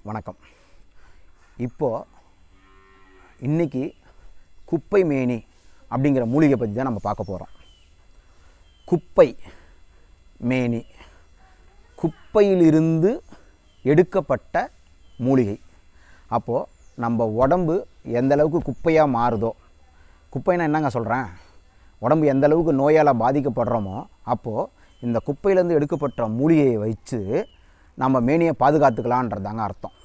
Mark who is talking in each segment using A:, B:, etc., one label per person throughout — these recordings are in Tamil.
A: வணக்கம் இப்போது இன்னைக்கு குப்பை மேனி அப்படிங்கிற மூலிகை பற்றி தான் நம்ம பார்க்க போகிறோம் குப்பை மேனி குப்பையிலிருந்து எடுக்கப்பட்ட மூலிகை அப்போது நம்ம உடம்பு எந்த அளவுக்கு குப்பையாக மாறுதோ குப்பைன்னா என்னங்க சொல்கிறேன் உடம்பு எந்த அளவுக்கு நோயால் பாதிக்கப்படுறோமோ அப்போது இந்த குப்பையிலேருந்து எடுக்கப்பட்ட மூலிகையை வச்சு நம்ம மேனியை பாதுகாத்துக்கலான்றதாங்க அர்த்தம்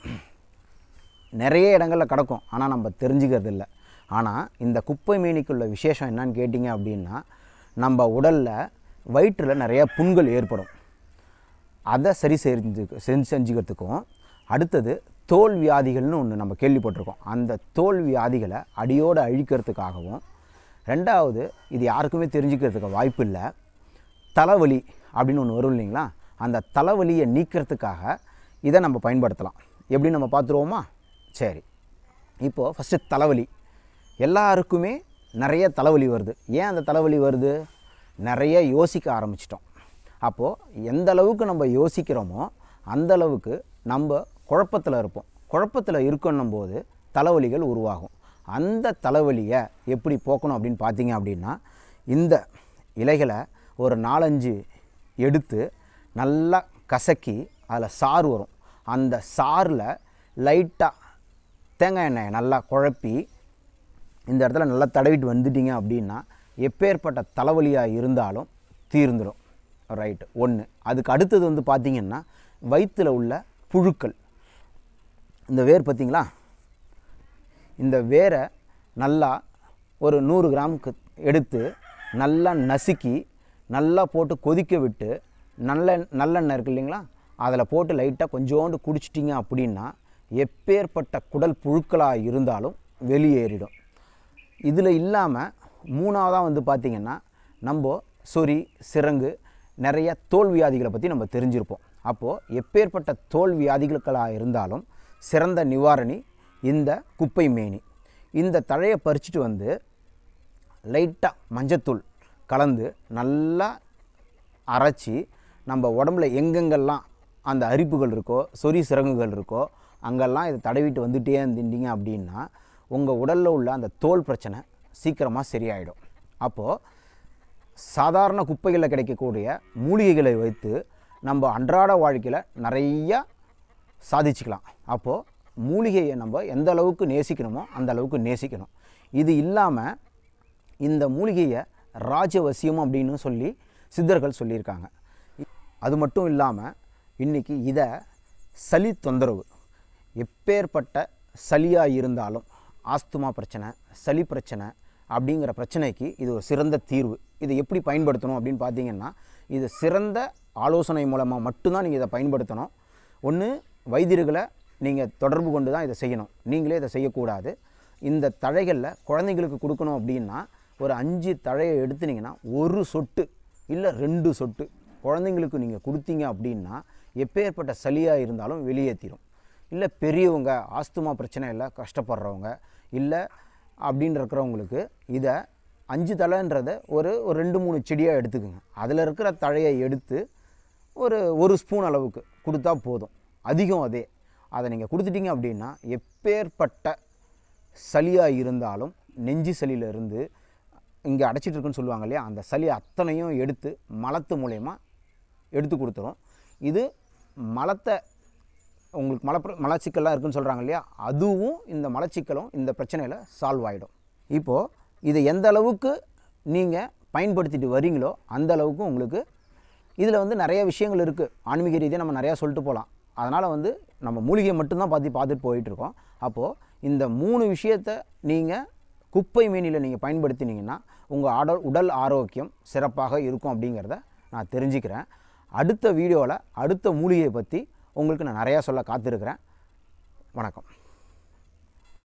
A: நிறைய இடங்களில் கிடக்கும் ஆனால் நம்ம தெரிஞ்சுக்கிறது இல்லை ஆனால் இந்த குப்பை மேனிக்குள்ள விசேஷம் என்னன்னு கேட்டிங்க அப்படின்னா நம்ம உடலில் வயிற்றில் நிறைய புண்கள் ஏற்படும் அதை சரி செஞ்சு செஞ்சு செஞ்சுக்கிறதுக்கும் அடுத்தது தோல் வியாதிகள்னு ஒன்று நம்ம கேள்விப்பட்டிருக்கோம் அந்த தோல் வியாதிகளை அடியோடு அழிக்கிறதுக்காகவும் ரெண்டாவது இது யாருக்குமே தெரிஞ்சுக்கிறதுக்கு வாய்ப்பு இல்லை தலைவலி அப்படின்னு ஒன்று வரும் இல்லைங்களா அந்த தலைவலியை நீக்கிறதுக்காக இதை நம்ம பயன்படுத்தலாம் எப்படி நம்ம பார்த்துருவோமா சரி இப்போது ஃபஸ்ட்டு தலைவலி எல்லாருக்குமே நிறைய தலைவலி வருது ஏன் அந்த தலைவலி வருது நிறைய யோசிக்க ஆரம்பிச்சிட்டோம் அப்போது எந்த அளவுக்கு நம்ம யோசிக்கிறோமோ அந்த அளவுக்கு நம்ம குழப்பத்தில் இருப்போம் குழப்பத்தில் இருக்கணும் போது தலைவலிகள் உருவாகும் அந்த தலைவலியை எப்படி போக்கணும் அப்படின்னு பார்த்தீங்க அப்படின்னா இந்த இலைகளை ஒரு நாலஞ்சு எடுத்து நல்லா கசக்கி அதில் சாறு வரும் அந்த சாறில் லைட்டாக தேங்காய் எண்ணெயை நல்லா குழப்பி இந்த இடத்துல நல்லா தடவிட்டு வந்துட்டீங்க அப்படின்னா எப்பேற்பட்ட தலைவலியாக இருந்தாலும் தீர்ந்துடும் ரைட்டு ஒன்று அதுக்கு அடுத்தது வந்து பார்த்திங்கன்னா வயிற்றில் உள்ள புழுக்கள் இந்த வேர் பார்த்தீங்களா இந்த வேரை நல்லா ஒரு நூறு கிராமுக்கு எடுத்து நல்லா நசுக்கி நல்லா போட்டு கொதிக்க விட்டு நல்ல நல்லெண்ணெய் இருக்கு இல்லைங்களா அதில் போட்டு லைட்டாக கொஞ்சோண்டு குடிச்சிட்டிங்க அப்படின்னா எப்பேற்பட்ட குடல் புழுக்களாக இருந்தாலும் வெளியேறிடும் இதில் இல்லாமல் மூணாவதாக வந்து பார்த்திங்கன்னா நம்ம சொறி சிரங்கு நிறைய தோல் வியாதிகளை பற்றி நம்ம தெரிஞ்சிருப்போம் அப்போது எப்பேற்பட்ட தோல் வியாதிகளுக்களாக இருந்தாலும் சிறந்த நிவாரணி இந்த குப்பை மேனி இந்த தழையை பறிச்சுட்டு வந்து லைட்டாக மஞ்சத்தூள் கலந்து நல்லா அரைச்சி நம்ம உடம்புல எங்கெங்கெல்லாம் அந்த அரிப்புகள் இருக்கோ சொறி சிறங்குகள் இருக்கோ அங்கெல்லாம் இதை தடவிட்டு வந்துட்டே இருந்தீங்க அப்படின்னா உங்கள் உடலில் உள்ள அந்த தோல் பிரச்சனை சீக்கிரமாக சரியாயிடும் அப்போது சாதாரண குப்பைகளில் கிடைக்கக்கூடிய மூலிகைகளை வைத்து நம்ம அன்றாட வாழ்க்கையில் நிறையா சாதிச்சுக்கலாம் அப்போது மூலிகையை நம்ம எந்த அளவுக்கு நேசிக்கணுமோ அந்த அளவுக்கு நேசிக்கணும் இது இல்லாமல் இந்த மூலிகையை ராஜவசியம் அப்படின்னு சொல்லி சித்தர்கள் சொல்லியிருக்காங்க அது மட்டும் இல்லாமல் இன்றைக்கி இதை சளி தொந்தரவு எப்பேற்பட்ட சளியாக இருந்தாலும் ஆஸ்துமா பிரச்சனை சளி பிரச்சனை அப்படிங்கிற பிரச்சனைக்கு இது ஒரு சிறந்த தீர்வு இதை எப்படி பயன்படுத்தணும் அப்படின்னு பார்த்தீங்கன்னா இது சிறந்த ஆலோசனை மூலமாக மட்டும்தான் நீங்கள் இதை பயன்படுத்தணும் ஒன்று வைத்தியர்களை நீங்கள் தொடர்பு கொண்டு தான் இதை செய்யணும் நீங்களே இதை செய்யக்கூடாது இந்த தழைகளில் குழந்தைங்களுக்கு கொடுக்கணும் அப்படின்னா ஒரு அஞ்சு தழையை எடுத்துனீங்கன்னா ஒரு சொட்டு இல்லை ரெண்டு சொட்டு குழந்தைங்களுக்கு நீங்கள் கொடுத்தீங்க அப்படின்னா எப்பேற்பட்ட சளியாக இருந்தாலும் வெளியேற்றிடும் இல்லை பெரியவங்க ஆஸ்துமா பிரச்சனையில் கஷ்டப்படுறவங்க இல்லை அப்படின்னு இருக்கிறவங்களுக்கு இதை அஞ்சு தலைன்றதை ஒரு ஒரு ரெண்டு மூணு செடியாக எடுத்துக்கோங்க அதில் இருக்கிற தழையை எடுத்து ஒரு ஒரு ஸ்பூன் அளவுக்கு கொடுத்தா போதும் அதிகம் அதே அதை நீங்கள் கொடுத்துட்டீங்க அப்படின்னா எப்பேற்பட்ட சளியாக இருந்தாலும் நெஞ்சு சளியிலிருந்து இங்கே அடைச்சிட்டு இருக்குன்னு சொல்லுவாங்க இல்லையா அந்த சளி அத்தனையும் எடுத்து மலத்து மூலயமா எடுத்து கொடுத்துரும் இது மலத்தை உங்களுக்கு மல மலச்சிக்கல்லாம் இருக்குன்னு சொல்கிறாங்க இல்லையா அதுவும் இந்த மலச்சிக்கலும் இந்த பிரச்சனையில் சால்வ் ஆகிடும் இப்போது இதை எந்த அளவுக்கு நீங்கள் பயன்படுத்திட்டு வரீங்களோ அந்த அளவுக்கு உங்களுக்கு இதில் வந்து நிறைய விஷயங்கள் இருக்குது ஆன்மீக ரீதியாக நம்ம நிறையா சொல்லிட்டு போகலாம் அதனால் வந்து நம்ம மூலிகை மட்டும்தான் பார்த்து பார்த்துட்டு போயிட்டுருக்கோம் அப்போது இந்த மூணு விஷயத்தை நீங்கள் குப்பை மேனியில் நீங்கள் பயன்படுத்தினீங்கன்னா உங்கள் ஆட உடல் ஆரோக்கியம் சிறப்பாக இருக்கும் அப்படிங்கிறத நான் தெரிஞ்சுக்கிறேன் அடுத்த வீடியோவில் அடுத்த மூலிகையை பற்றி உங்களுக்கு நான் நிறையா சொல்ல காத்திருக்கிறேன் வணக்கம்